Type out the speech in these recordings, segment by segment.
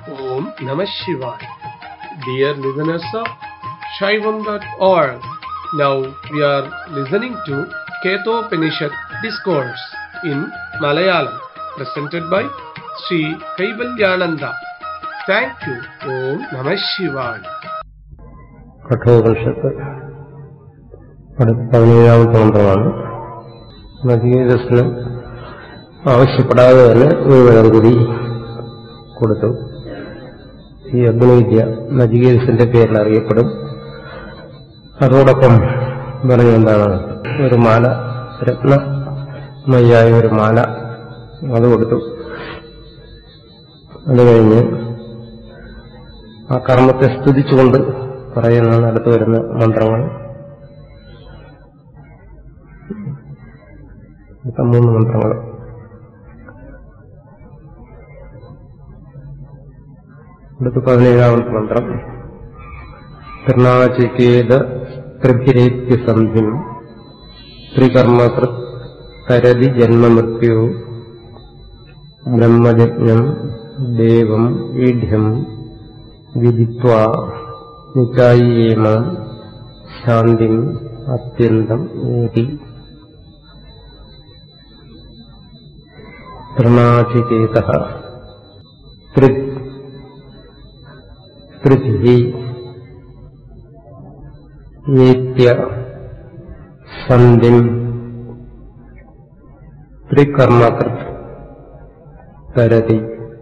Om Namah Shivaya. Dear listeners of Shaivam.org, now we are listening to Ketopanishad Discourse in Malayalam, presented by Sri Kaivalyananda. Thank you. Om Namah Shivaya. Kathopanishad അടുത്ത പതിനേഴാമത്തെ മന്ത്രമാണ് നചികേതസിന് ആവശ്യപ്പെടാതെ തന്നെ ഒരു വെള്ളം കൂടി കൊടുത്തു ഈ അഗ്നിവിദ്യ നചികേതസിന്റെ പേരിൽ അറിയപ്പെടും അതോടൊപ്പം പറഞ്ഞ എന്താണ് ഒരു മാല രത്നമയായ ഒരു മാല അത് കൊടുത്തു അത് കഴിഞ്ഞ് ആ കർമ്മത്തെ സ്തുതിച്ചുകൊണ്ട് പറയുന്നതാണ് അടുത്ത് വരുന്ന മന്ത്രങ്ങൾ ഇപ്പം മൂന്ന് മന്ത്രങ്ങൾ അടുത്ത് പതിനേഴാമത്തെ മന്ത്രം തൃണാചികേത ത്രിഭിരേത്യസന്ധിം ത്രികർമ്മകൃത് തരതി ജന്മമൃത്യു ബ്രഹ്മജജ്ഞം ദേവം ഈഢ്യം വിദിത്വാ നിചായേമ ശാന്തിം അത്യന്തം ഏതി തൃണാചികേത പൃഥ്വി ഏത്യ സന്ധിം ത്രികർമ്മകൃത് തരതി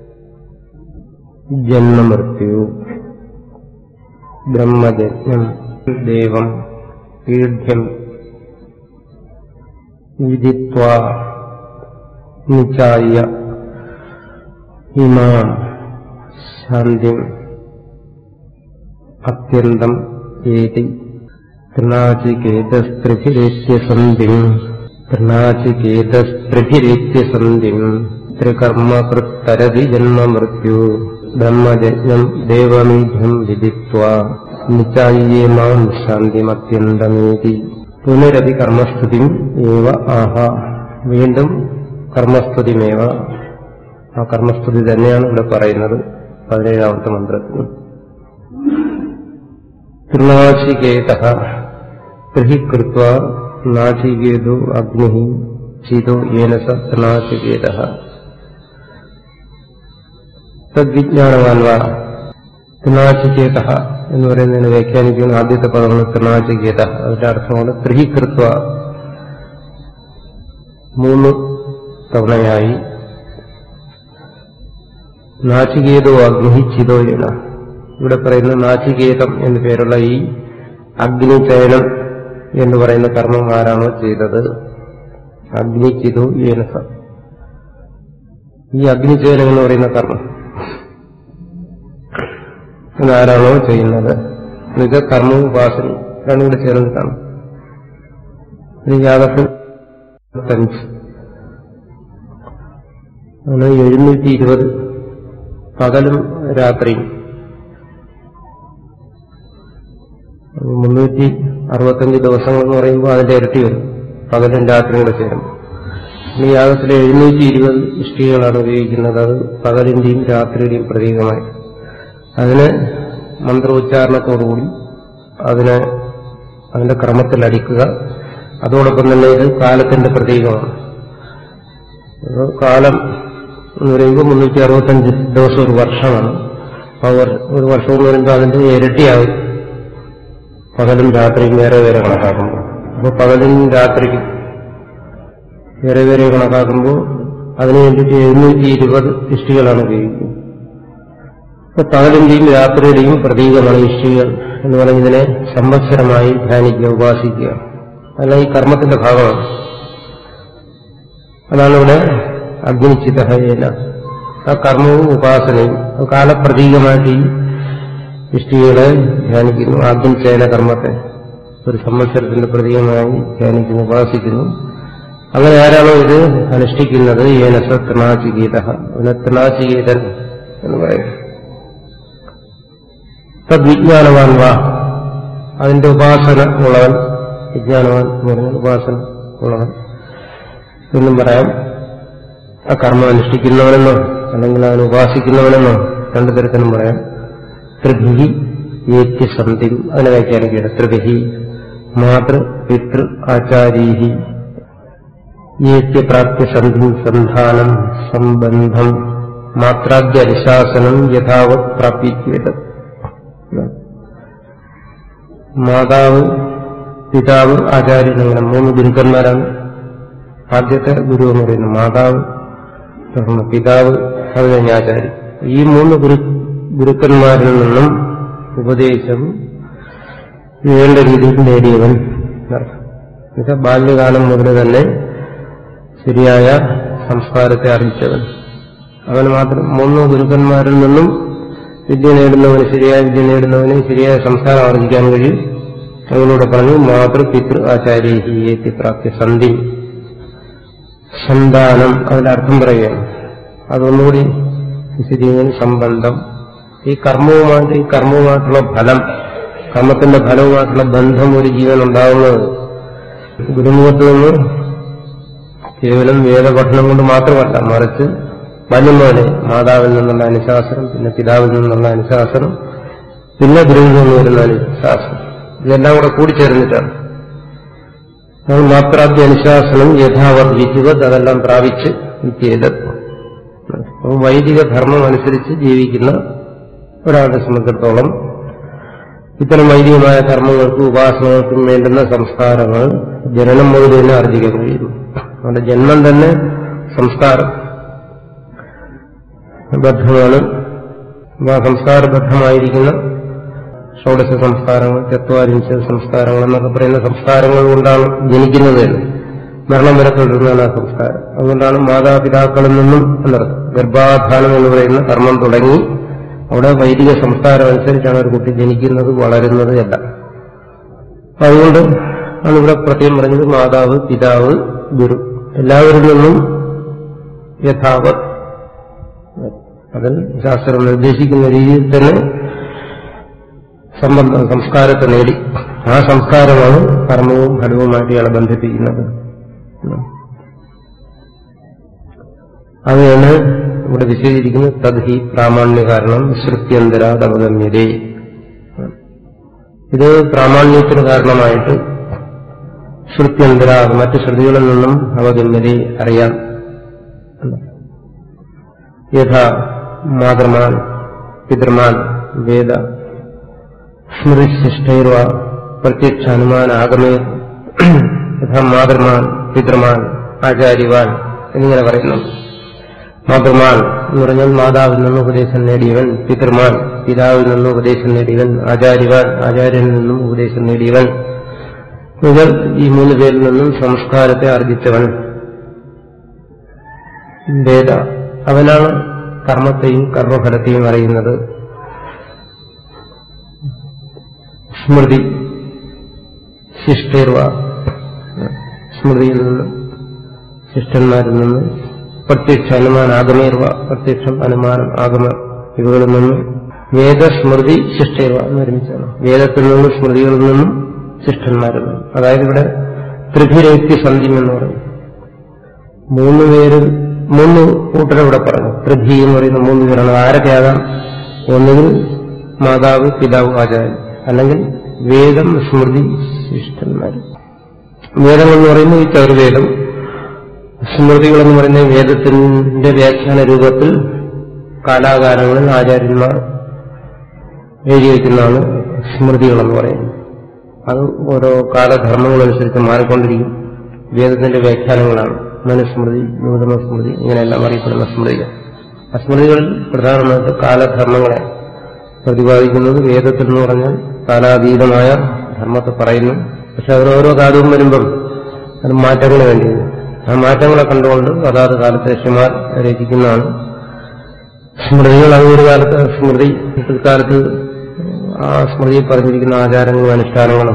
ജന്മമൃത്യു ബ്രഹ്മജജ്ഞം ദേവം ഈഢ്യം വിദിത്വാ നിചായ ഇമാം ശാന്തിം അത്യന്തം ഏതി തൃണാചികേതസ്ത്രിഭിരേത്യസന്ധിം തൃണാചികേതസ്ത്രിഭിരേത്യസന്ധിം ത്രികർമ്മകൃത്തരതി ജന്മമൃത്യു ബ്രഹ്മജജ്ഞം ദേവമീഢ്യം വിദിത്വാ നിചായേമാം ശാന്തിമത്യന്തമേതി പുനരപി കർമ്മസ്തുതിം ഏവ ആഹ വീണ്ടും കർമ്മസ്തുതിമേവ ആ കർമ്മസ്തുതി തന്നെയാണ് ഇവിടെ പറയുന്നത് പതിനേഴാമത്തെ മന്ത്രത്തിൽ തൃണാചികേത ഗൃഹീകൃത്വ നാചികേതു അഗ്നി ചിതോ ഏന സ തൃണാചികേത തദ്വിജ്ഞാനവാൻ വാ തൃണാചികേത എന്ന് പറയുന്നതിന് വ്യാഖ്യാനിക്കുന്ന ആദ്യത്തെ പദമാണ് തൃണാചികേത അതിന്റെ അർത്ഥമാണ് ത്രിഹീകൃത്വ മൂന്ന് തവണയായി നാചികേതോ അഗ്നി ചിതോയന ഇവിടെ പറയുന്ന നാചികേതം എന്നു പേരുള്ള ഈ അഗ്നിചയനം എന്ന് പറയുന്ന കർമ്മം ആരാണോ ചെയ്തത് അഗ്നി ചിതോ ഏനസ ഈ അഗ്നിചയനം എന്ന് പറയുന്ന കർമ്മം ഇതാരാണോ ചെയ്യുന്നത് ഇത് കർമ്മവും ഉപാസനയും രണ്ടും കൂടെ ചേർന്നിട്ടാണ് ഇത് യാഗത്തിൽ അഞ്ച് അങ്ങനെ എഴുന്നൂറ്റി ഇരുപത് പകലും രാത്രിയും മുന്നൂറ്റി അറുപത്തഞ്ച് ദിവസങ്ങൾ എന്ന് പറയുമ്പോൾ അതിന്റെ ഇരട്ടി വരും പകലും രാത്രിയും കൂടെ ചേരും ഈ യാഗത്തിലെ എഴുന്നൂറ്റി ഇരുപത് ഇഷ്ടികകളാണ് ഉപയോഗിക്കുന്നത് അത് പകലിന്റെയും രാത്രിയുടെയും പ്രതീകമായി അതിന് മന്ത്രോച്ചാരണത്തോടുകൂടി അതിനെ അതിന്റെ ക്രമത്തിൽ അടിക്കുക അതോടൊപ്പം തന്നെ ഇത് കാലത്തിന്റെ പ്രതീകമാണ് കാലം എന്ന് പറയുമ്പോൾ മുന്നൂറ്റി അറുപത്തഞ്ച് ദിവസം ഒരു വർഷമാണ് അപ്പോൾ ഒരു വർഷം എന്ന് പറയുമ്പോൾ അതിന്റെ ഇരട്ടിയാവും പകലും രാത്രിയും വേറെ വേറെ കണക്കാക്കുമ്പോൾ അപ്പോൾ പകലും രാത്രിക്കും വേറെ വേറെ കണക്കാക്കുമ്പോൾ അതിനു വേണ്ടിയിട്ട് എഴുന്നൂറ്റി ഇരുപത് ഇഷ്ടികളാണ് ഉപയോഗിക്കുന്നത് അപ്പൊ പകലിന്റെയും രാത്രിയുടെയും പ്രതീകമാണ് ഇഷ്ടികൾ എന്ന് പറഞ്ഞ് ഇതിനെ സംവത്സരമായി ധ്യാനിക്കുക ഉപാസിക്കുക അല്ല ഈ കർമ്മത്തിന്റെ ഭാഗമാണ് അതാണ് ഇവിടെ അഗ്നിച്ചിതഹേന ആ കർമ്മവും ഉപാസനയും കാലപ്രതീകമായിട്ട് ഈ ഇഷ്ടികളെ ധ്യാനിക്കുന്നു അഗ്നിചയന കർമ്മത്തെ ഒരു സംവത്സരത്തിന്റെ പ്രതീകമായി ധ്യാനിക്കുന്നു ഉപാസിക്കുന്നു അങ്ങനെ ആരാണോ ഇത് അനുഷ്ഠിക്കുന്നത് ഏനസ തൃണാചികീത അവനെ തൃണാചികീതൻ എന്ന് പറയും തദ്വിജ്ഞാനവാൻ വാ അതിന്റെ ഉപാസന ഉള്ളവൻ വിജ്ഞാനവാൻ എന്ന് പറഞ്ഞാൽ ഉപാസന ഉള്ളവൻ എന്നും പറയാം ആ കർമ്മം അനുഷ്ഠിക്കുന്നവനെന്നോ അല്ലെങ്കിൽ അവനെ ഉപാസിക്കുന്നവനെന്നോ രണ്ടു തരത്തിലും പറയാം ത്രിഭി ഏത്യസന്ധി അതിനെ വ്യാഖ്യാനിക്കുകയാണ് ത്രിഭി മാതൃ പിതൃ ആചാരീഹി ഏത്യപ്രാപ്യസന്ധി സന്ധാനം സംബന്ധം മാത്രാദ്യ അനുശാസനം യഥാവത് പ്രാപിക്കേത് മാതാവ് പിതാവ് ആചാര്യൻ അങ്ങനെ മൂന്ന് ഗുരുക്കന്മാരാണ് ആദ്യത്തെ ഗുരു എന്ന് പറയുന്നത് മാതാവ് തുടർന്ന് പിതാവ് അത് കഴിഞ്ഞ ആചാര്യൻ ഈ മൂന്ന് ഗുരു ഗുരുക്കന്മാരിൽ നിന്നും ഉപദേശം വേണ്ട രീതിയിൽ നേടിയവൻ എന്നുവെച്ചാൽ ബാല്യകാലം മുതൽ തന്നെ ശരിയായ സംസ്കാരത്തെ അറിയിച്ചവൻ അവന് മാത്രം മൂന്ന് ഗുരുക്കന്മാരിൽ നിന്നും വിദ്യ നേടുന്നവന് ശരിയായ വിദ്യ നേടുന്നവന് ശരിയായ സംസ്കാരം ആർജിക്കാൻ കഴിയും അവനോട് പറഞ്ഞു മാതൃ പിതൃ ആചാര്യേത്തി പ്രാപ്തി സന്ധി സന്താനം അതിന്റെ അർത്ഥം പറയുകയാണ് അതൊന്നുകൂടി വിശദീകരിക്കുന്ന സംബന്ധം ഈ കർമ്മവുമായിട്ട് ഈ കർമ്മവുമായിട്ടുള്ള ഫലം കർമ്മത്തിന്റെ ഫലവുമായിട്ടുള്ള ബന്ധം ഒരു ജീവൻ ഉണ്ടാകുന്നത് ഗുരുമുഖത്ത് നിന്ന് കേവലം വേദപഠനം കൊണ്ട് മാത്രമല്ല മറിച്ച് വന്യമോനെ മാതാവിൽ നിന്നുള്ള അനുശാസനം പിന്നെ പിതാവിൽ നിന്നുള്ള അനുശാസനം പിന്നെ ഗുരുവിൽ നിന്ന് വരുന്ന അനുശാസനം ഇതെല്ലാം കൂടെ കൂടിച്ചേർന്നിട്ടാണ് നമ്മൾ മാത്രാദ്യ അനുശാസനം യഥാവത് വിധിവത് അതെല്ലാം പ്രാപിച്ച് ചെയ്ത് വൈദിക ധർമ്മം അനുസരിച്ച് ജീവിക്കുന്ന ഒരാളെ സംബന്ധിച്ചിടത്തോളം ഇത്തരം വൈദികമായ കർമ്മങ്ങൾക്കും ഉപാസനകൾക്കും വേണ്ടുന്ന സംസ്കാരങ്ങൾ ജനനം മുതൽ തന്നെ ആർജിക്കാൻ കഴിയുന്നു അവന്റെ ജന്മം തന്നെ സംസ്കാരം ബദ്ധമാണ് ആ സംസ്കാരബദ്ധമായിരിക്കുന്ന ഷോഡശ സംസ്കാരങ്ങൾ ചത്വാരിഞ്ച സംസ്കാരങ്ങൾ എന്നൊക്കെ പറയുന്ന സംസ്കാരങ്ങൾ കൊണ്ടാണ് ജനിക്കുന്നത് തന്നെ മരണം വരെ തുടരുന്നതാണ് ആ സംസ്കാരം അതുകൊണ്ടാണ് മാതാപിതാക്കളിൽ നിന്നും എന്നർത്ഥം ഗർഭാധാനം എന്ന് പറയുന്ന കർമ്മം തുടങ്ങി അവിടെ വൈദിക സംസ്കാരം അനുസരിച്ചാണ് ഒരു കുട്ടി ജനിക്കുന്നത് വളരുന്നത് എല്ലാം അതുകൊണ്ട് ആണ് ഇവിടെ പ്രത്യേകം പറഞ്ഞത് മാതാവ് പിതാവ് ഗുരു എല്ലാവരിൽ നിന്നും യഥാവത് അതിൽ ശാസ്ത്രം നിർദ്ദേശിക്കുന്ന രീതിയിൽ തന്നെ സംബന്ധം സംസ്കാരത്തെ നേടി ആ സംസ്കാരമാണ് കർമ്മവും ഫലവുമായിട്ട് ഇയാളെ ബന്ധിപ്പിക്കുന്നത് അതാണ് ഇവിടെ വിശദീകരിക്കുന്നത് തദ്ഹി പ്രാമാണ്യ കാരണം ശ്രുത്യന്തരാതവഗമ്യതേ ഇത് പ്രാമാണ്യത്തിന് കാരണമായിട്ട് ശ്രുത്യന്തര മറ്റ് ശ്രുതികളിൽ നിന്നും അവഗമ്യതയെ അറിയാം യഥാ മാതൃമാൻ പിതൃമാൻ വേദ സ്മൃതിശിഷ്ടൈർവ പ്രത്യക്ഷ അനുമാൻ ആഗമേ യഥാ മാതൃമാൻ പിതൃമാൻ ആചാര്യവാൻ എന്നിങ്ങനെ പറയുന്നു മാതൃമാൻ എന്ന് പറഞ്ഞാൽ മാതാവിൽ നിന്ന് ഉപദേശം നേടിയവൻ പിതൃമാൻ പിതാവിൽ നിന്ന് ഉപദേശം നേടിയവൻ ആചാര്യവാൻ ആചാര്യനിൽ നിന്നും ഉപദേശം നേടിയവൻ മുതൽ ഈ മൂന്ന് പേരിൽ നിന്നും സംസ്കാരത്തെ ആർജിച്ചവൻ വേദ അവനാണ് കർമ്മത്തെയും കർമ്മഫലത്തെയും അറിയുന്നത് സ്മൃതി ശിഷ്ടേർവ സ്മൃതിയിൽ നിന്ന് ശിഷ്ടന്മാരിൽ നിന്ന് പ്രത്യക്ഷ അനുമാനം ആഗമേർവ പ്രത്യക്ഷം അനുമാനം ആഗമ ഇവകളിൽ നിന്ന് വേദസ്മൃതി ശിഷ്ടേർവ എന്ന് ഒരുമിച്ചാണ് വേദത്തിൽ നിന്നും സ്മൃതികളിൽ നിന്നും ശിഷ്ടന്മാരിൽ നിന്നും അതായത് ഇവിടെ ത്രിഭിരേക്തി സന്ധ്യം എന്ന് പറയും മൂന്ന് പേര് മൂന്ന് കൂട്ടരെ ഇവിടെ പറഞ്ഞു ത്രിഭി എന്ന് പറയുന്ന മൂന്ന് പേരാണ് ആരൊക്കെയാകാം ഒന്നുകിൽ മാതാവ് പിതാവ് ആചാര്യൻ അല്ലെങ്കിൽ വേദം സ്മൃതി ശിഷ്ടന്മാർ വേദം എന്ന് പറയുന്നത് ഈ ചതുർവേദം സ്മൃതികൾ എന്ന് പറയുന്ന വേദത്തിന്റെ വ്യാഖ്യാന രൂപത്തിൽ കാലാകാലങ്ങളിൽ ആചാര്യന്മാർ എഴുതി വയ്ക്കുന്നതാണ് സ്മൃതികളെന്ന് പറയുന്നത് അത് ഓരോ കാലധർമ്മങ്ങളനുസരിച്ച് മാറിക്കൊണ്ടിരിക്കും വേദത്തിന്റെ വ്യാഖ്യാനങ്ങളാണ് മനുസ്മൃതി നൂതന സ്മൃതി ഇങ്ങനെയെല്ലാം അറിയപ്പെടുന്ന സ്മൃതികൾ ആ സ്മൃതികളിൽ പ്രധാനമായിട്ട് കാലധർമ്മങ്ങളെ പ്രതിപാദിക്കുന്നത് വേദത്തിൽ എന്ന് പറഞ്ഞാൽ കാലാതീതമായ ധർമ്മത്തെ പറയുന്നു പക്ഷെ അവർ ഓരോ കാലവും വരുമ്പം അത് മാറ്റങ്ങൾ വേണ്ടിയത് ആ മാറ്റങ്ങളെ കണ്ടുകൊണ്ട് അതാത് കാലത്തെ ഋഷിമാർ രചിക്കുന്നതാണ് സ്മൃതികൾ അത് ഒരു കാലത്ത് സ്മൃതി പിൽക്കാലത്ത് ആ സ്മൃതിയിൽ പറഞ്ഞിരിക്കുന്ന ആചാരങ്ങളും അനുഷ്ഠാനങ്ങളും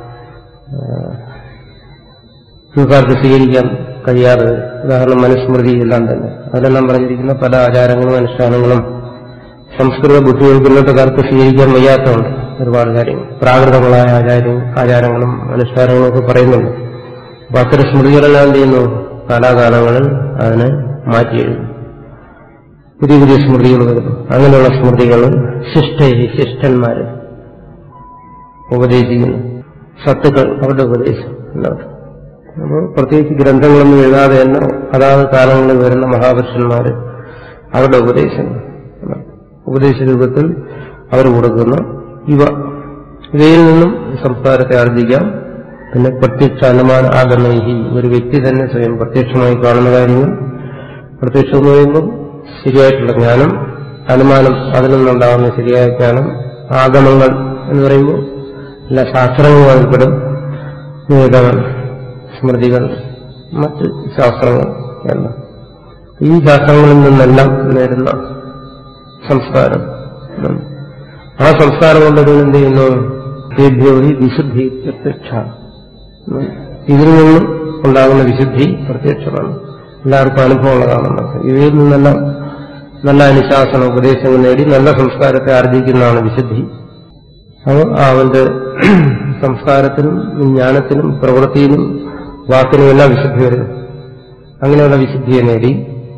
പിൽക്കാലത്ത് സ്വീകരിക്കാൻ കഴിയാതെ ഉദാഹരണം മനുസ്മൃതി എല്ലാം തന്നെ അതിലെല്ലാം പറഞ്ഞിരിക്കുന്ന പല ആചാരങ്ങളും അനുഷ്ഠാനങ്ങളും സംസ്കൃത ബുദ്ധികൾക്ക് ഇന്നത്തെ കാലത്ത് സ്വീകരിക്കാൻ വയ്യാത്തതുണ്ട് ഒരുപാട് കാര്യങ്ങൾ പ്രാകൃതങ്ങളായ ആചാരവും ആചാരങ്ങളും അനുഷ്ഠാനങ്ങളും ഒക്കെ പറയുന്നുണ്ട് അപ്പൊ അത്തരം സ്മൃതികളെല്ലാം എന്ത് ചെയ്യുന്നു കാലാകാലങ്ങളിൽ അതിനെ മാറ്റി എഴുതും പുതിയ പുതിയ സ്മൃതികൾ വരുന്നു അങ്ങനെയുള്ള സ്മൃതികൾ ശിഷ്ട ശിഷ്ടന്മാര് ഉപദേശിക്കുന്നു സത്തുക്കൾ അവരുടെ ഉപദേശം എല്ലാവരും അപ്പോൾ പ്രത്യേകിച്ച് ഗ്രന്ഥങ്ങളൊന്നും എഴുതാതെ തന്നെ അതാത് കാലങ്ങളിൽ വരുന്ന മഹാപുരുഷന്മാര് അവരുടെ ഉപദേശം ഉപദേശ രൂപത്തിൽ അവർ കൊടുക്കുന്ന ഇവ ഇവയിൽ നിന്നും സംസ്കാരത്തെ ആർജിക്കാം പിന്നെ പ്രത്യക്ഷ അനുമാന ആഗമൈഹി ഒരു വ്യക്തി തന്നെ സ്വയം പ്രത്യക്ഷമായി കാണുന്ന കാര്യങ്ങൾ പ്രത്യക്ഷം എന്ന് പറയുമ്പോൾ ശരിയായിട്ടുള്ള ജ്ഞാനം അനുമാനം അതിൽ നിന്നുണ്ടാകുന്ന ശരിയായ ജ്ഞാനം ആഗമങ്ങൾ എന്ന് പറയുമ്പോൾ എല്ലാ ശാസ്ത്രങ്ങളും അതിൽപ്പെടും വേദങ്ങൾ സ്മൃതികൾ മറ്റ് ശാസ്ത്രങ്ങൾ എല്ലാം ഈ ശാസ്ത്രങ്ങളിൽ നിന്നെല്ലാം നേരുന്ന സംസ്കാരം ഉം. ആ സംസ്കാരം കൊണ്ട് എന്ത് ചെയ്യുന്നു തേഭ്യോഹി വിശുദ്ധി പ്രത്യക്ഷ ഉം. ഇതിൽ നിന്നും ഉണ്ടാകുന്ന വിശുദ്ധി പ്രത്യക്ഷമാണ് എല്ലാവർക്കും അനുഭവമുള്ളതാണെന്ന് ഇവയിൽ നിന്നെല്ലാം നല്ല അനുശാസന ഉപദേശങ്ങൾ നേടി നല്ല സംസ്കാരത്തെ ആർജിക്കുന്നതാണ് വിശുദ്ധി അത് അവന്റെ സംസ്കാരത്തിനും ജ്ഞാനത്തിനും പ്രവൃത്തിയിലും വാക്കിനും എല്ലാം വിശുദ്ധി വരുന്നു അങ്ങനെയുള്ള വിശുദ്ധിയെ നേടി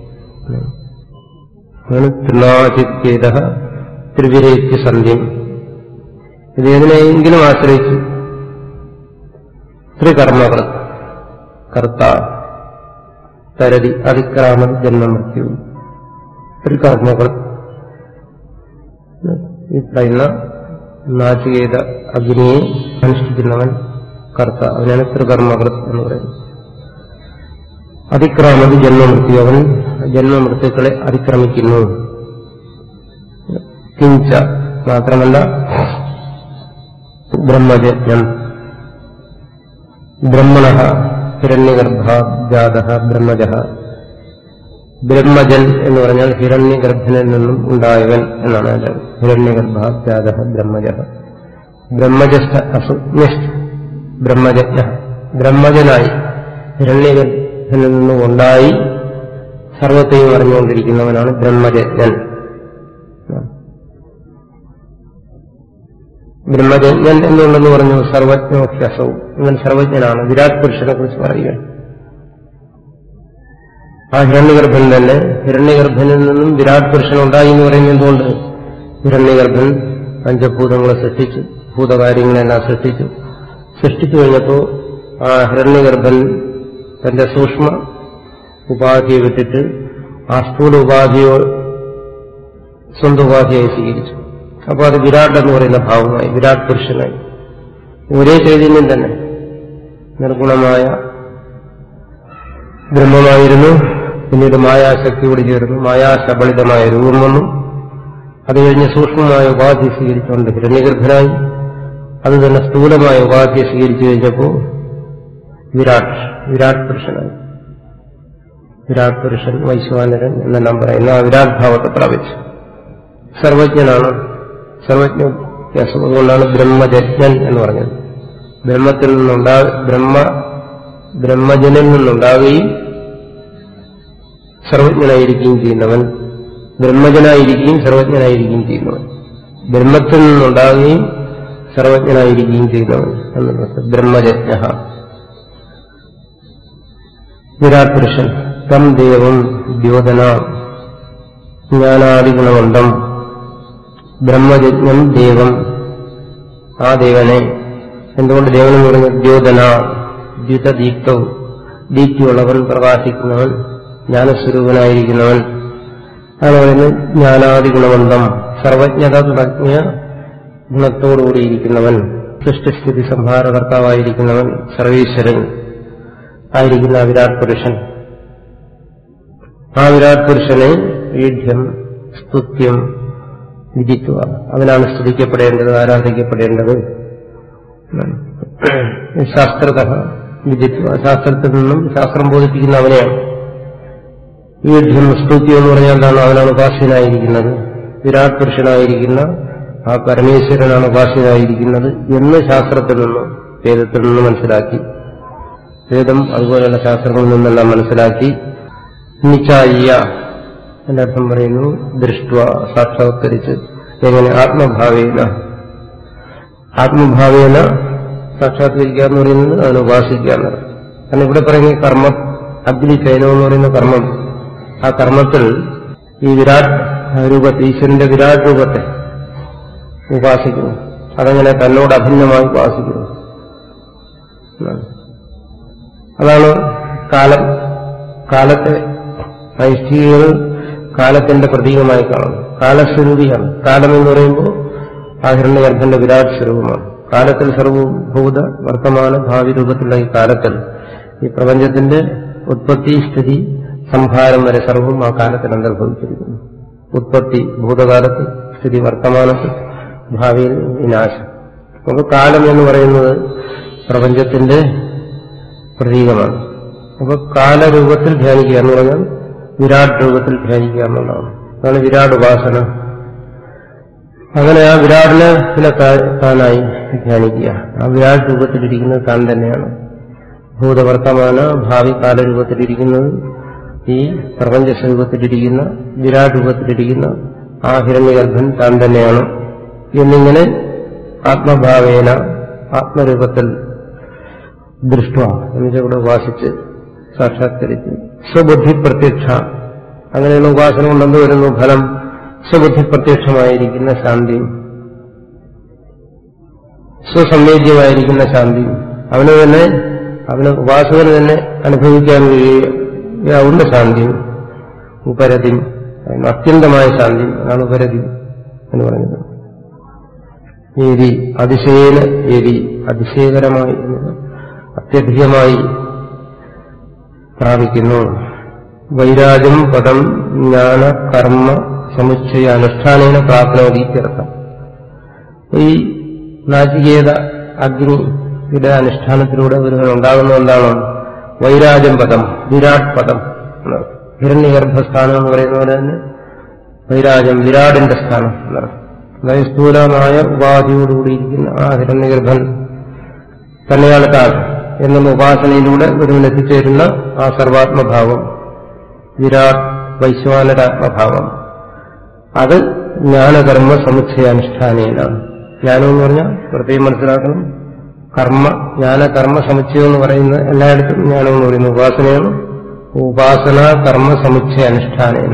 തൃണാചിത്യേത ത്രിവിരേത്യ സന്ധ്യം ഇത് ഏതിനെങ്കിലും ആശ്രയിച്ച് ത്രികർമ്മകൾ കർത്ത തരതി അതിക്രാമം ജന്മമൃത്യു ത്രികർമ്മകൾ ഈ പറയുന്ന നാചികേത അഗ്നിയെ അനുഷ്ഠിക്കുന്നവൻ കർത്ത അവനാണ് ത്രികർമ്മകൾ എന്ന് പറയുന്നത് അതിക്രാമത് ജന്മമൃത്യു അവൻ ജന്മമൃത്യുക്കളെ അതിക്രമിക്കുന്നു കിഞ്ച മാത്രമല്ല ബ്രഹ്മജജ്ഞം ബ്രഹ്മണ ഹിരണ്യഗർഭാജാത ബ്രഹ്മജ ബ്രഹ്മജൻ എന്ന് പറഞ്ഞാൽ ഹിരണ്യഗർഭനിൽ നിന്നും ഉണ്ടായവൻ എന്നാണ് അതിന്റെ ഹിരണ്യഗർഭാജാത ബ്രഹ്മജ ബ്രഹ്മജസ്ഥ അസുജ്ഞസ്ഥ ബ്രഹ്മജജ്ഞ ബ്രഹ്മജനായി ഹിരണ്യഗർഭനിൽ നിന്നും ഉണ്ടായി സർവത്തെയും അറിഞ്ഞുകൊണ്ടിരിക്കുന്നവനാണ് ബ്രഹ്മജജ്ഞൻ ബ്രഹ്മജജ്ഞൻ എന്നുണ്ടെന്ന് പറഞ്ഞു സർവജ്ഞോഹ്യസവും ഇവൻ സർവജ്ഞനാണ് വിരാട് പുരുഷനെ കുറിച്ച് പറയുക ആ ഹിരണ്യഗർഭൻ തന്നെ ഹിരണ്യഗർഭനിൽ നിന്നും വിരാട് പുരുഷൻ ഉണ്ടായി എന്ന് പറയുന്നത് എന്തുകൊണ്ട് ഹിരണ്യഗർഭൻ പഞ്ചഭൂതങ്ങളെ സൃഷ്ടിച്ചു ഭൂതകാര്യങ്ങളെല്ലാം സൃഷ്ടിച്ചു സൃഷ്ടിച്ചു കഴിഞ്ഞപ്പോൾ ആ ഹിരണ്യഗർഭൻ തന്റെ സൂക്ഷ്മ ഉപാധിയെ വിട്ടിട്ട് ആ സ്ഥൂല ഉപാധിയോ സ്വന്തം ഉപാധിയായി സ്വീകരിച്ചു അപ്പോൾ അത് വിരാട് എന്ന് പറയുന്ന ഭാവമായി വിരാട് പുരുഷനായി ഒരേ ചൈതന്യം തന്നെ നിർഗുണമായ ബ്രഹ്മമായിരുന്നു പിന്നീട് മായാശക്തിയോട് ചേർന്നു മായാശബളിതമായ രൂപം വന്നു അത് കഴിഞ്ഞ് സൂക്ഷ്മമായ ഉപാധി സ്വീകരിച്ചുകൊണ്ട് ഹിരണ്യഗർഭനായി അത് തന്നെ സ്ഥൂലമായ ഉപാധിയെ സ്വീകരിച്ചു കഴിഞ്ഞപ്പോൾ വിരാട് വിരാട് പുരുഷനായി വിരാട് പുരുഷൻ വൈശ്വാനരൻ എന്നെല്ലാം പറയുന്ന ആ വിരാട് ഭാവത്തെ പ്രാപിച്ചു സർവജ്ഞനാണ് സർവജ്ഞ വ്യത്യാസം അതുകൊണ്ടാണ് ബ്രഹ്മജജ്ഞൻ എന്ന് പറഞ്ഞത് ബ്രഹ്മത്തിൽ നിന്നുണ്ടാ ബ്രഹ്മ ബ്രഹ്മജനിൽ നിന്നുണ്ടാവുകയും സർവജ്ഞനായിരിക്കുകയും ചെയ്യുന്നവൻ ബ്രഹ്മജനായിരിക്കുകയും സർവജ്ഞനായിരിക്കുകയും ചെയ്യുന്നവൻ ബ്രഹ്മത്തിൽ നിന്നുണ്ടാവുകയും സർവജ്ഞനായിരിക്കുകയും ചെയ്യുന്നവൻ എന്നുള്ളത് ബ്രഹ്മജജ്ഞ വിരാട് പുരുഷൻ തം ദേവം ദ്യോതന ജ്ഞാനാദിഗുണമണ്ഡം ബ്രഹ്മയജ്ഞം ദേവം ആ ദേവനെ എന്തുകൊണ്ട് ദേവൻ എന്ന് പറയുന്നത് ദ്യോതന ദ്യുതദീപ്തവും ദീപ്തിയുള്ളവൻ പ്രകാശിക്കുന്നവൻ ജ്ഞാനസ്വരൂപനായിരിക്കുന്നവൻ അതാണ് പറയുന്നത് ജ്ഞാനാദി ഗുണബന്ധം സർവജ്ഞത തുടങ്ങിയ ഗുണത്തോടുകൂടിയിരിക്കുന്നവൻ സൃഷ്ടിസ്ഥിതി സംഹാരകർത്താവായിരിക്കുന്നവൻ സർവീശ്വരൻ ആയിരിക്കുന്ന വിരാട് പുരുഷൻ ആ വിരാട് പുരുഷനെ ഈഢ്യം സ്തുത്യം വിധിക്കുക അവനാണ് സ്തുതിക്കപ്പെടേണ്ടത് ആരാധിക്കപ്പെടേണ്ടത് ശാസ്ത്രത വിധിക്കുക ശാസ്ത്രത്തിൽ നിന്നും ശാസ്ത്രം ബോധിപ്പിക്കുന്ന അവനെയാണ് ഈഢ്യം സ്തുത്യം എന്ന് പറഞ്ഞാൽ എന്താണ് അവനാണ് ഉപാസ്യനായിരിക്കുന്നത് വിരാട് പുരുഷനായിരിക്കുന്ന ആ പരമേശ്വരനാണ് ഉപാസ്യനായിരിക്കുന്നത് എന്ന് ശാസ്ത്രത്തിൽ നിന്നും വേദത്തിൽ നിന്ന് മനസ്സിലാക്കി വേദം അതുപോലെയുള്ള ശാസ്ത്രങ്ങളിൽ നിന്നെല്ലാം മനസ്സിലാക്കി നിച്ചായ്യ എന്റെ അർത്ഥം പറയുന്നു ദൃഷ്ട സാക്ഷാത്കരിച്ച് എങ്ങനെ ആത്മഭാവേന ആത്മഭാവേന സാക്ഷാത്കരിക്കുക എന്ന് പറയുന്നത് അതിനെ ഉപാസിക്കുക എന്നത് കാരണം ഇവിടെ പറയുന്ന കർമ്മം അഗ്നി ചൈനം എന്ന് പറയുന്ന കർമ്മം ആ കർമ്മത്തിൽ ഈ വിരാട് രൂപത്തെ ഈശ്വരന്റെ വിരാട് രൂപത്തെ ഉപാസിക്കുന്നു അതങ്ങനെ തന്നോട് അഭിന്നമായി ഉപാസിക്കുന്നു എന്നാണ്. അതാണ് കാലം കാലത്തെ ഐഷ്ഠികൾ കാലത്തിന്റെ പ്രതീകമായി കാണുന്നു കാലസ്വരൂപിയാണ് കാലം എന്ന് പറയുമ്പോൾ ആ ഹിരണ്യഗർഭന്റെ വിരാട് സ്വരൂപമാണ് കാലത്തിൽ സർവഭൂത വർത്തമാന ഭാവി രൂപത്തിലുള്ള ഈ കാലത്തിൽ ഈ പ്രപഞ്ചത്തിന്റെ ഉത്പത്തി സ്ഥിതി സംഹാരം വരെ സർവവും ആ കാലത്തിൽ അന്തർഭവിച്ചിരിക്കുന്നു ഉത്പത്തി ഭൂതകാലത്ത് സ്ഥിതി വർത്തമാനത്തിൽ ഭാവിയിൽ വിനാശം അപ്പോൾ കാലം എന്ന് പറയുന്നത് പ്രപഞ്ചത്തിന്റെ പ്രതീകമാണ് അപ്പോൾ കാലരൂപത്തിൽ ധ്യാനിക്കുക എന്ന് പറഞ്ഞാൽ വിരാട് രൂപത്തിൽ ധ്യാനിക്കുക എന്നുള്ളതാണ് അതാണ് വിരാട് ഉപാസന അങ്ങനെ ആ വിരാടിനെ പിന്നെ താ- താനായി ധ്യാനിക്കുക ആ വിരാട് രൂപത്തിലിരിക്കുന്നത് താൻ തന്നെയാണ് ഭൂതവർത്തമാന ഭാവി കാലരൂപത്തിലിരിക്കുന്നത് ഈ പ്രപഞ്ച സ്വരൂപത്തിലിരിക്കുന്ന വിരാട് രൂപത്തിലിരിക്കുന്ന ആ ഹിരണ്യഗർഭൻ താൻ തന്നെയാണ് എന്നിങ്ങനെ ആത്മഭാവേന ആത്മരൂപത്തിൽ ദൃഷ്ട എന്നുവെച്ചാൽ ഇവിടെ ഉപാസിച്ച് സാക്ഷാത്കരിച്ച് സ്വബുദ്ധി പ്രത്യക്ഷ അങ്ങനെയുള്ള ഉപാസന കൊണ്ട് എന്ത് വരുന്നു ഫലം സ്വബുദ്ധി പ്രത്യക്ഷമായിരിക്കുന്ന ശാന്തിയും സ്വസംവേദ്യമായിരിക്കുന്ന ശാന്തിയും അവന് തന്നെ അവന് ഉപാസകന് തന്നെ അനുഭവിക്കാൻ കഴിയാവുന്ന ശാന്തിയും ഉപരതിയും അതിന് അത്യന്തമായ ശാന്തി അതാണ് ഉപരതി എന്ന് പറയുന്നത് ഏരി അതിശയേന ഏരി അതിശയകരമായി എന്നത് അത്യധികമായി പ്രാപിക്കുന്നു വൈരാജം പദം ജ്ഞാന കർമ്മ സമുച്ചയ അനുഷ്ഠാനേന പ്രാപ്നോദീത്യർത്ഥം ഈ നാചികേത അഗ്നിയുടെ അനുഷ്ഠാനത്തിലൂടെ ഒരുവൻ ഉണ്ടാകുന്ന എന്താണ് വൈരാജം പദം വിരാട് പദം എന്നാണ്. ഹിരണ്യഗർഭസ്ഥാനം എന്ന് പറയുന്ന പോലെ തന്നെ വൈരാജം വിരാടിന്റെ സ്ഥാനം എന്നാണ് അതായത് സ്ഥൂലമായ ഉപാധിയോടുകൂടിയിരിക്കുന്ന ആ ഹിരണ്യഗർഭൻ തന്നെയാണ് താൻ എന്നുള്ള ഉപാസനയിലൂടെ ഒരുവൻ എത്തിച്ചേരുന്ന ആ സർവാത്മഭാവം വിരാട് വൈശ്വാനരാത്മഭാവം അത് ജ്ഞാനകർമ്മ സമുച്ചയാനുഷ്ഠാനയിലാണ് ജ്ഞാനം എന്ന് പറഞ്ഞാൽ പ്രത്യേകം മനസ്സിലാക്കണം കർമ്മ ജ്ഞാനകർമ്മ സമുച്ചയം എന്ന് പറയുന്നത് എല്ലായിടത്തും ജ്ഞാനം എന്ന് പറയുന്നത് ഉപാസനയാണ് ഉപാസന കർമ്മ സമുച്ചയ അനുഷ്ഠാനേന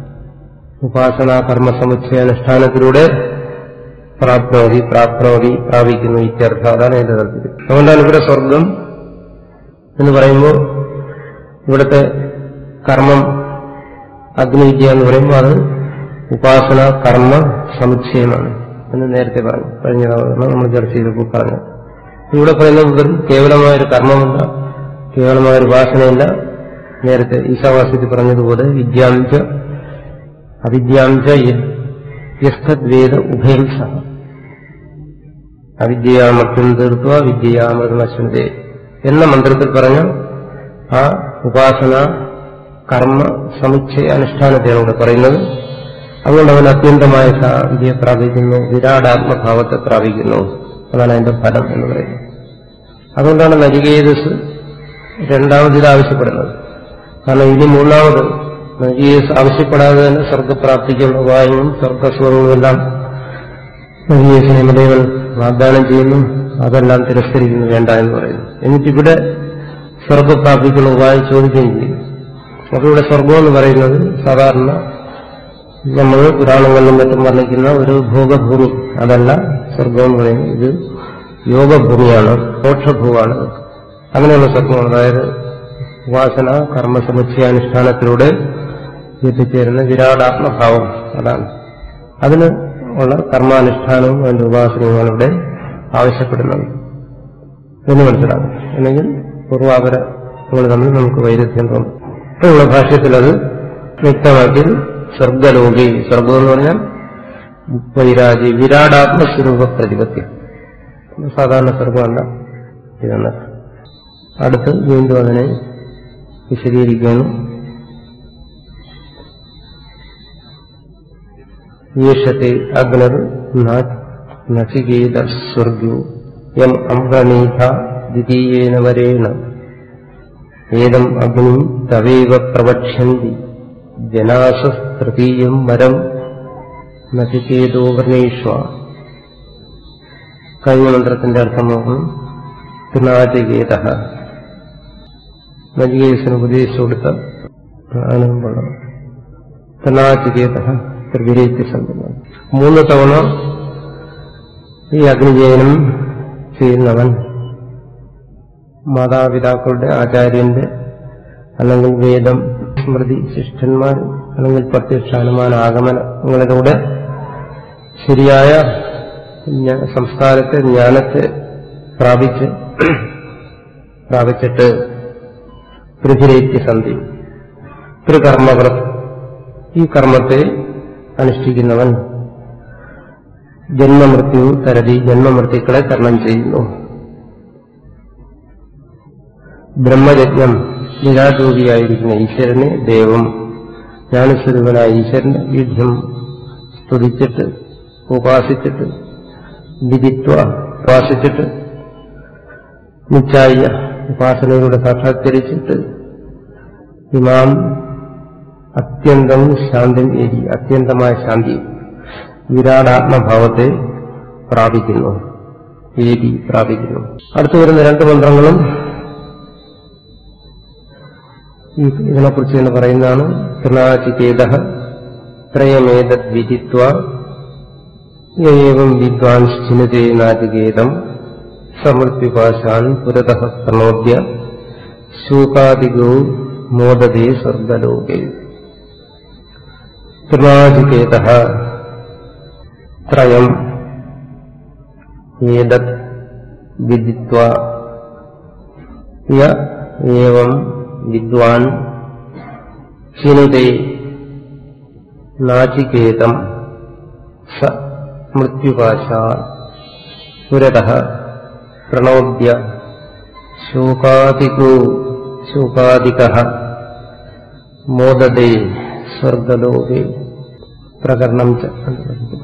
ഉപാസന കർമ്മ സമുച്ചയ അനുഷ്ഠാനത്തിലൂടെ പ്രാപ്നോതി പ്രാപ്നോതി പ്രാപിക്കുന്നു ഇത്യർത്ഥം അതാണ് എന്റെ താല്പര്യം അതുകൊണ്ടാണ് ഇവിടെ സ്വർഗം എന്ന് പറയുമ്പോൾ ഇവിടുത്തെ കർമ്മം അഗ്നിവിദ്യ എന്ന് പറയുമ്പോൾ അത് ഉപാസന കർമ്മ സമുച്ചയമാണ് എന്ന് നേരത്തെ പറഞ്ഞു കഴിഞ്ഞ തവണ നമ്മൾ ചർച്ച ചെയ്തപ്പോൾ പറഞ്ഞു ഇവിടെ പറയുന്നത് വെറും കേവലമായൊരു കർമ്മമല്ല കേവലമായൊരു ഉപാസനയില്ല നേരത്തെ ഈശാവാസ്യത്തിൽ പറഞ്ഞതുപോലെ വിദ്യാംശ അവിദ്യാംശ യസ്തദ്വേദ ഉഭയം സഹ അവിദ്യയാമത്വം തീർത്തുക വിദ്യയാമൃതം അശ്വന്തേ എന്ന മന്ത്രത്തിൽ പറഞ്ഞ ആ ഉപാസന കർമ്മ സമുച്ചയ അനുഷ്ഠാനത്തെയാണ് ഇവിടെ പറയുന്നത് അതുകൊണ്ട് അവൻ അത്യന്തമായ ശാന്തിയെ പ്രാപിക്കുന്നു വിരാടാത്മഭാവത്തെ പ്രാപിക്കുന്നു അതാണ് അതിന്റെ ഫലം എന്ന് പറയുന്നത് അതുകൊണ്ടാണ് നരികേതസ് രണ്ടാമതിത് ആവശ്യപ്പെടുന്നത് കാരണം ഇനി മൂന്നാമത് നരികേസ് ആവശ്യപ്പെടാതെ തന്നെ സ്വർഗപ്രാപ്തിക്കുള്ള ഉപായങ്ങളും സ്വർഗസ്വങ്ങളും എല്ലാം നരികേസിനെ മതേവൻ വാഗ്ദാനം ചെയ്യുന്നു അതെല്ലാം തിരസ്കരിക്കുന്നു വേണ്ട എന്ന് പറയുന്നു എന്നിട്ടിവിടെ സ്വർഗപ്രാപ്തിക്കുള്ള ഉപായം ചോദിക്കുകയും ചെയ്യും അപ്പോൾ ഇവിടെ സ്വർഗം എന്ന് പറയുന്നത് സാധാരണ നമ്മൾ പുരാണങ്ങളിലും മറ്റും വർണ്ണിക്കുന്ന ഒരു ഭോഗഭൂമി അതല്ല സ്വർഗം എന്ന് പറയുന്നത് ഇത് യോഗഭൂമിയാണ് മോക്ഷഭൂവാണ് അങ്ങനെയുള്ള സ്വർഗമാണ് അതായത് ഉപാസന കർമ്മസമുച്ചയാനുഷ്ഠാനത്തിലൂടെ എത്തിച്ചേരുന്ന വിരാടാത്മഭാവം അതാണ് അതിന് ഉള്ള കർമാനുഷ്ഠാനവും അതിന്റെ ഉപാസനയുമാണ് ഇവിടെ ആവശ്യപ്പെടുന്നത് എന്ന് മനസ്സിലാകും അല്ലെങ്കിൽ പൂർവാപരങ്ങൾ തമ്മിൽ നമുക്ക് വൈരുദ്ധ്യം തോന്നും ഇപ്പോഴുള്ള ഭാഷ്യത്തിൽ അത് വ്യക്തമാക്കിയത് സ്വർഗലോകി സ്വർഗം എന്ന് പറഞ്ഞാൽ വൈരാജി വിരാടാത്മസ്വരൂപ പ്രതിപത്യം സാധാരണ സ്വർഗമല്ല ഇതെന്ന് അടുത്ത് വീണ്ടും അതിനെ വിശദീകരിക്കുന്നു യേശത്തെ അഗ്നർ നചികേത സ്വർഗോ യം അംബണീത ദ്വിതീയേന വരേണ ഏതം അഗ്നി തവേവ പ്രവക്ഷ്യന്തി ജനാസ തൃതീയം വരം നചികേതോ വർണ്ണേഷ്വ കഴിഞ്ഞ മന്ത്രത്തിന്റെ അർത്ഥം നോക്കും നാചികേത നചികേതന് ഉപദേശിച്ചു കൊടുത്ത ആനന്ദമുള്ളത് തനാചികേത ത്രിവിരേത്തി സന്തനം മൂന്ന് തവണ ഈ അഗ്നിജയനം ചെയ്യുന്നവൻ മാതാപിതാക്കളുടെ ആചാര്യന്റെ അല്ലെങ്കിൽ വേദം സ്മൃതി ശിഷ്ടന്മാർ അല്ലെങ്കിൽ പ്രത്യക്ഷാനുമാന ആഗമനങ്ങളിലൂടെ ശരിയായ ജ്ഞ- സംസ്കാരത്തെ ജ്ഞാനത്തെ പ്രാപിച്ച് പ്രാപിച്ചിട്ട് പൃഥിരേത്യ സന്ധി ത്രികർമ്മവ്രത് ഈ കർമ്മത്തെ അനുഷ്ഠിക്കുന്നവൻ ജന്മമൃത്യു തരതി ജന്മമൃത്യുക്കളെ തരണം ചെയ്യുന്നു ബ്രഹ്മയജ്ഞം നിരാരൂപിയായിരിക്കുന്ന ഈശ്വരനെ ദേവം ജ്ഞാനസ്വരൂപനായ ഈശ്വരനെ യുദ്ധം സ്തുതിച്ചിട്ട് ഉപാസിച്ചിട്ട് വിധിത്വ ഉപാസിച്ചിട്ട് നിശ്ചായ ഉപാസനയിലൂടെ സാക്ഷാത്കരിച്ചിട്ട് ഇമാം അത്യന്തം ശാന്തം ഏരി അത്യന്തമായ ശാന്തി വിരാടാത്മഭാവത്തെ പ്രാപിക്കുന്നു ഏരി പ്രാപിക്കുന്നു അടുത്തു വരുന്ന രണ്ട് മന്ത്രങ്ങളും ഈ ഇതിനെക്കുറിച്ച് തന്നെ പറയുന്നതാണ് തൃണാചികേത ത്രയമേതദ് വിദിത്വ ഏവം വിദ്വാൻശ്ചിനതേ നാചികേതം സമൃത്യുപാശാൻ പുരത പ്രണോദ്യ ശൂകാദികോ മോദതേ സ്വർഗലോകേ തൃണാചികേത ത്രയം ഏതത് വിദിത്വ യ ഏവം വിദ്വാൻ ചിനുതേ നാചികേതം സ മൃത്യുപാശാ പുരത പ്രണോദ്യ ശോകാദികോ ശോകാദിക മോദതേ സ്വർഗലോകേ പ്രകരണം ച